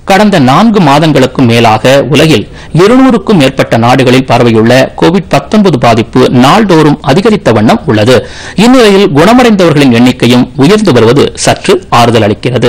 கடந்த நான்கு மாதங்களுக்கும் மேலாக உலகில் இருநூறுக்கும் மேற்பட்ட நாடுகளில் பரவியுள்ள கோவிட் 19 பாதிப்பு நாள்தோறும் அதிகரித்த வண்ணம் உள்ளது இந்நிலையில் குணமடைந்தவர்களின் எண்ணிக்கையும் உயர்ந்து வருவது சற்று ஆறுதல் அளிக்கிறது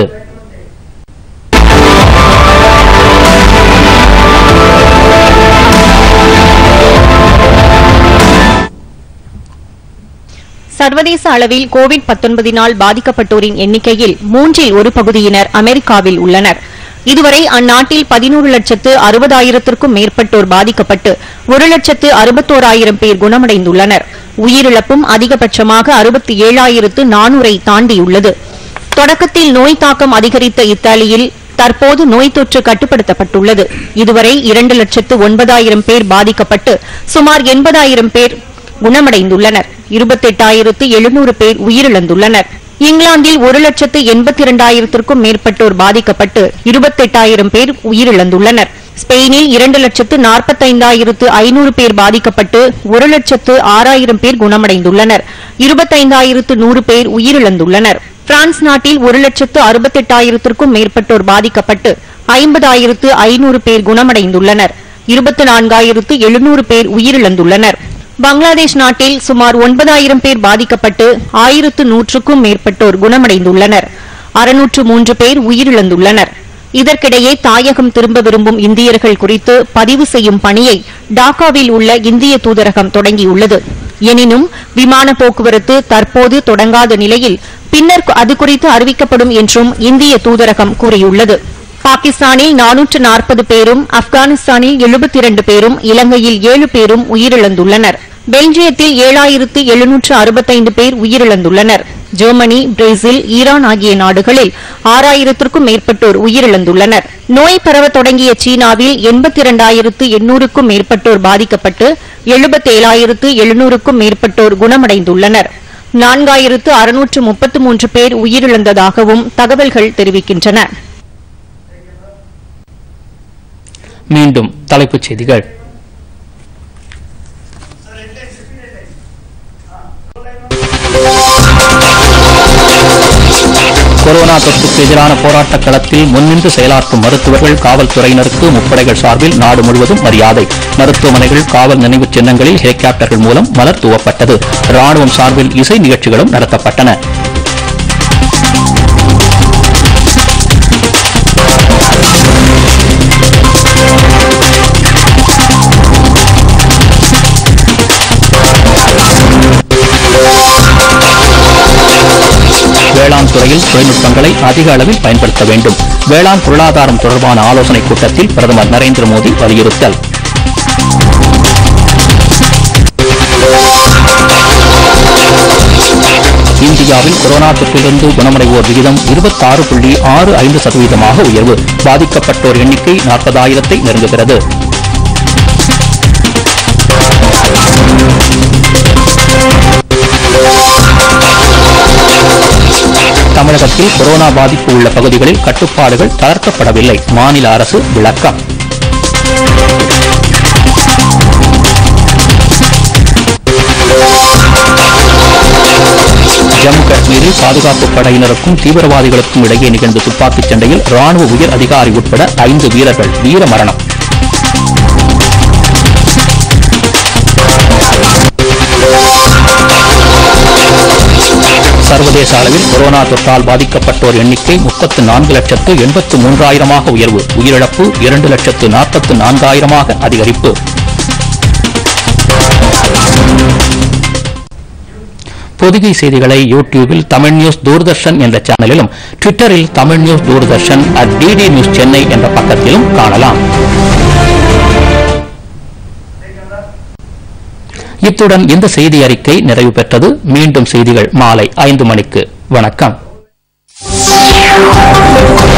சர்வதேச அளவில் கோவிட் 19 பாதிக்கப்பட்டோரின் எண்ணிக்கையில் மூன்றில் ஒரு பகுதியினர் அமெரிக்காவில் உள்ளனர் இதுவரை அந்நாட்டில் பதினோரு லட்சத்து அறுபதாயிரத்திற்கும் மேற்பட்டோர் பாதிக்கப்பட்டு ஒரு லட்சத்து அறுபத்தோராயிரம் பேர் குணமடைந்துள்ளனர் உயிரிழப்பும் அதிகபட்சமாக அறுபத்தி ஏழாயிரத்து நானூரை தாண்டியுள்ளது தொடக்கத்தில் நோய் தாக்கம் அதிகரித்த இத்தாலியில் தற்போது நோய் தொற்று கட்டுப்படுத்தப்பட்டுள்ளது இதுவரை இரண்டு லட்சத்து ஒன்பதாயிரம் பேர் பாதிக்கப்பட்டு சுமார் எண்பதாயிரம் பேர் குணமடைந்துள்ளனர் இருபத்தெட்டாயிரத்து எழுநூறு பேர் உயிரிழந்துள்ளனர் இங்கிலாந்தில் ஒரு லட்சத்து எண்பத்தி இரண்டாயிரத்திற்கும் மேற்பட்டோர் பாதிக்கப்பட்டு இருபத்தெட்டாயிரம் பேர் உயிரிழந்துள்ளனர் ஸ்பெயினில் இரண்டு லட்சத்து நாற்பத்தைந்தாயிரத்து ஐநூறு பேர் பாதிக்கப்பட்டு ஒரு லட்சத்து ஆறாயிரம் பேர் குணமடைந்துள்ளனர் இருபத்தைந்தாயிரத்து நூறு பேர் உயிரிழந்துள்ளனர் பிரான்ஸ் நாட்டில் ஒரு லட்சத்து அறுபத்தெட்டாயிரத்திற்கும் மேற்பட்டோர் பாதிக்கப்பட்டு ஐம்பதாயிரத்து ஐநூறு பேர் குணமடைந்துள்ளனர் இருபத்தி நான்காயிரத்து எழுநூறு பேர் உயிரிழந்துள்ளனர் பங்களாதேஷ் நாட்டில் சுமார் ஒன்பதாயிரம் பேர் பாதிக்கப்பட்டு ஆயிரத்து நூற்றுக்கும் மேற்பட்டோர் குணமடைந்துள்ளனர் அறுநூற்று மூன்று பேர் உயிரிழந்துள்ளனர் இதற்கிடையே தாயகம் திரும்ப விரும்பும் இந்தியர்கள் குறித்து பதிவு செய்யும் பணியை டாக்காவில் உள்ள இந்திய தூதரகம் தொடங்கியுள்ளது எனினும் விமான போக்குவரத்து தற்போது தொடங்காத நிலையில் பின்னர் அது குறித்து அறிவிக்கப்படும் என்றும் இந்திய தூதரகம் கூறியுள்ளது பாகிஸ்தானில் நானூற்று நாற்பது பேரும் ஆப்கானிஸ்தானில் எழுபத்தி இரண்டு பேரும் இலங்கையில் ஏழு பேரும் உயிரிழந்துள்ளனர் பெல்ஜியத்தில் ஏழாயிரத்து எழுநூற்று அறுபத்தைந்து பேர் உயிரிழந்துள்ளனர் ஜெர்மனி பிரேசில் ஈரான் ஆகிய நாடுகளில் ஆறாயிரத்திற்கும் மேற்பட்டோர் உயிரிழந்துள்ளனர் நோய் பரவத் தொடங்கிய சீனாவில் எண்பத்தி இரண்டாயிரத்து எண்ணூறுக்கும் மேற்பட்டோர் பாதிக்கப்பட்டு எழுபத்தேழாயிரத்து எழுநூறுக்கும் மேற்பட்டோர் குணமடைந்துள்ளனர் நான்காயிரத்து அறுநூற்று முப்பத்து மூன்று பேர் உயிரிழந்ததாகவும் தகவல்கள் தெரிவிக்கின்றன மீண்டும் தலைப்புச் செய்திகள் கொரோனா தொற்றுக்கு எதிரான போராட்டக் களத்தில் முன்னின்று செயலாற்றும் மருத்துவர்கள் காவல்துறையினருக்கு முப்படைகள் சார்பில் நாடு முழுவதும் மரியாதை மருத்துவமனைகள் காவல் நினைவுச் சின்னங்களில் ஹெலிகாப்டர்கள் மூலம் மலர் தூவப்பட்டது ராணுவம் சார்பில் இசை நிகழ்ச்சிகளும் நடத்தப்பட்டன வேளாண் துறையில் தொழில்நுட்பங்களை அதிக அளவில் பயன்படுத்த வேண்டும் வேளாண் பொருளாதாரம் தொடர்பான ஆலோசனைக் கூட்டத்தில் பிரதமர் நரேந்திர மோடி வலியுறுத்தல் இந்தியாவில் கொரோனா தொற்றிலிருந்து குணமடைவோர் விகிதம் இருபத்தாறு புள்ளி ஆறு ஐந்து சதவீதமாக உயர்வு பாதிக்கப்பட்டோர் எண்ணிக்கை நாற்பதாயிரத்தை நெருங்குகிறது தமிழகத்தில் கொரோனா பாதிப்பு உள்ள பகுதிகளில் கட்டுப்பாடுகள் தளர்த்தப்படவில்லை மாநில அரசு விளக்கம் ஜம்மு காஷ்மீரில் பாதுகாப்பு படையினருக்கும் தீவிரவாதிகளுக்கும் இடையே நிகழ்ந்த துப்பாக்கிச் சண்டையில் ராணுவ உயர் அதிகாரி உட்பட ஐந்து வீரர்கள் வீர மரணம் சர்வதேச அளவில் கொரோனா தொற்றால் பாதிக்கப்பட்டோர் எண்ணிக்கை முப்பத்து நான்கு லட்சத்து எண்பத்து மூன்றாயிரமாக உயர்வு உயிரிழப்பு இரண்டு லட்சத்து நாற்பத்து நான்காயிரமாக அதிகரிப்பு பொதிகை செய்திகளை யூடியூபில் தமிழ் நியூஸ் தூர்தர்ஷன் என்ற சேனலிலும் ட்விட்டரில் Tamil news Doordarshan at DD news Chennai என்ற பக்கத்திலும் காணலாம் இத்துடன் இந்த செய்தி அறிக்கை நிறைவு பெற்றது மீண்டும் செய்திகள் மாலை ஐந்து மணிக்கு வணக்கம்